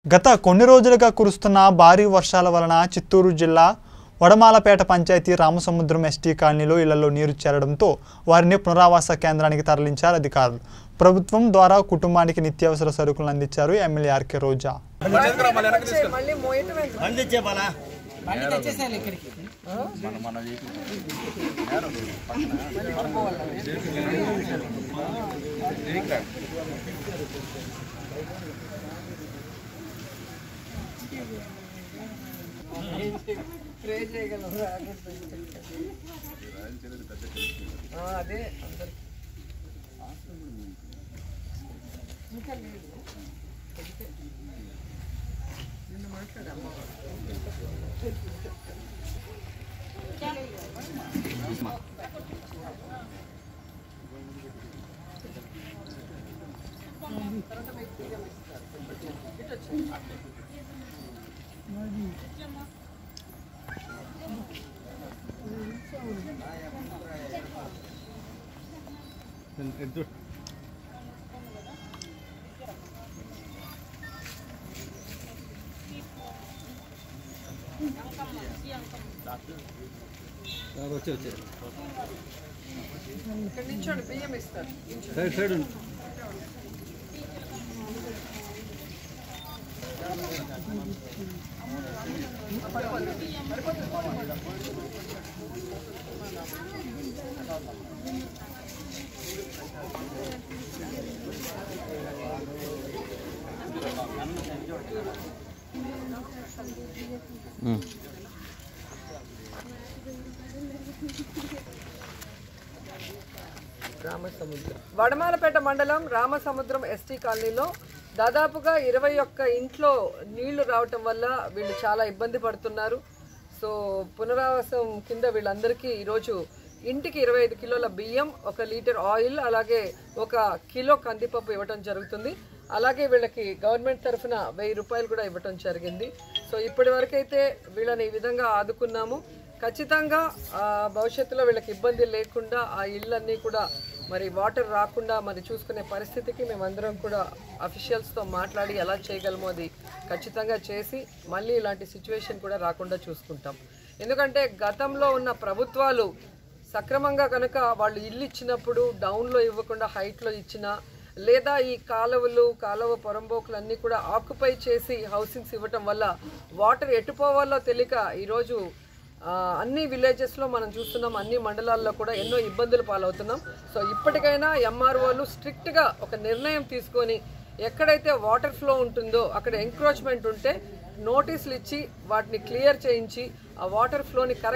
గత కొన్ని రోజులుగా కురుస్తున్న భారీ వర్షాల వలన చిత్తూరు జిల్లా వడమాలపేట పంచాయతీ రామసముద్రం ఎస్టీ కాలనీలో ఇళ్లలో నీరు చేరడంతో వారిని పునరావాస కేంద్రానికి తరలించారు అధికారులు ప్రభుత్వం ద్వారా కుటుంబానికి నిత్యావసర సరుకులను అందించారు ఎమ్మెల్యే ఆర్కే రోజా మళ్ళీ మోయటమే అందించే బాలా బండి తెచ్చేసాను ఇక్కడికి స్ప్రే చేయగలం ఆ, అదే అందరికి ఇంకా లేదు నిన్న మాట్లాడాము వచ్చి వచ్చి ఇక్కడ నించోండి బియ్యం ఇస్తారు సైడ్ సైడ్ రామసముద్రం వడమాలపేట మండలం రామసముద్రం ఎస్టీ కాలనీలో దాదాపుగా ఇరవై ఒక్క ఇంట్లో నీళ్లు రావటం వల్ల వీళ్ళు చాలా ఇబ్బంది పడుతున్నారు సో పునరావాసం కింద వీళ్ళందరికీ ఈరోజు ఇంటికి ఇరవై ఐదు కిలోల బియ్యం ఒక లీటర్ ఆయిల్ అలాగే ఒక కిలో కందిపప్పు ఇవ్వటం జరుగుతుంది అలాగే వీళ్ళకి గవర్నమెంట్ తరఫున వెయ్యి రూపాయలు కూడా ఇవ్వటం జరిగింది సో ఇప్పటి వరకైతే వీళ్ళని ఈ విధంగా ఆదుకున్నాము ఖచ్చితంగా ఆ, భవిష్యత్తులో వీళ్ళకి ఇబ్బంది లేకుండా ఆ ఇళ్ళన్నీ కూడా మరి వాటర్ రాకుండా మరి చూసుకునే పరిస్థితికి మేమందరం కూడా అఫీషియల్స్తో మాట్లాడి ఎలా చేయగలమో అది ఖచ్చితంగా చేసి మళ్ళీ ఇలాంటి సిచ్యువేషన్ కూడా రాకుండా చూసుకుంటాం ఎందుకంటే గతంలో ఉన్న ప్రభుత్వాలు సక్రమంగా కనుక వాళ్ళు ఇల్లు ఇచ్చినప్పుడు డౌన్లో ఇవ్వకుండా హైట్లో ఇచ్చినా లేదా ఈ కాలువలు కాలువ పొరంబోకులు అన్నీ కూడా ఆక్యుపై చేసి హౌసింగ్స్ ఇవ్వటం వల్ల వాటర్ ఎటుపోవాలో తెలియక ఈరోజు ఆ, అన్ని విలేజెస్లో మనం చూస్తున్నాం అన్ని మండలాల్లో కూడా ఎన్నో ఇబ్బందులు పాలవుతున్నాం సో ఇప్పటికైనా ఎంఆర్ఓలు స్ట్రిక్ట్గా ఒక నిర్ణయం తీసుకొని ఎక్కడైతే వాటర్ ఫ్లో ఉంటుందో అక్కడ ఎంక్రోచ్మెంట్ ఉంటే నోటీసులు ఇచ్చి వాటిని క్లియర్ చేయించి ఆ వాటర్ ఫ్లోని కరెక్ట్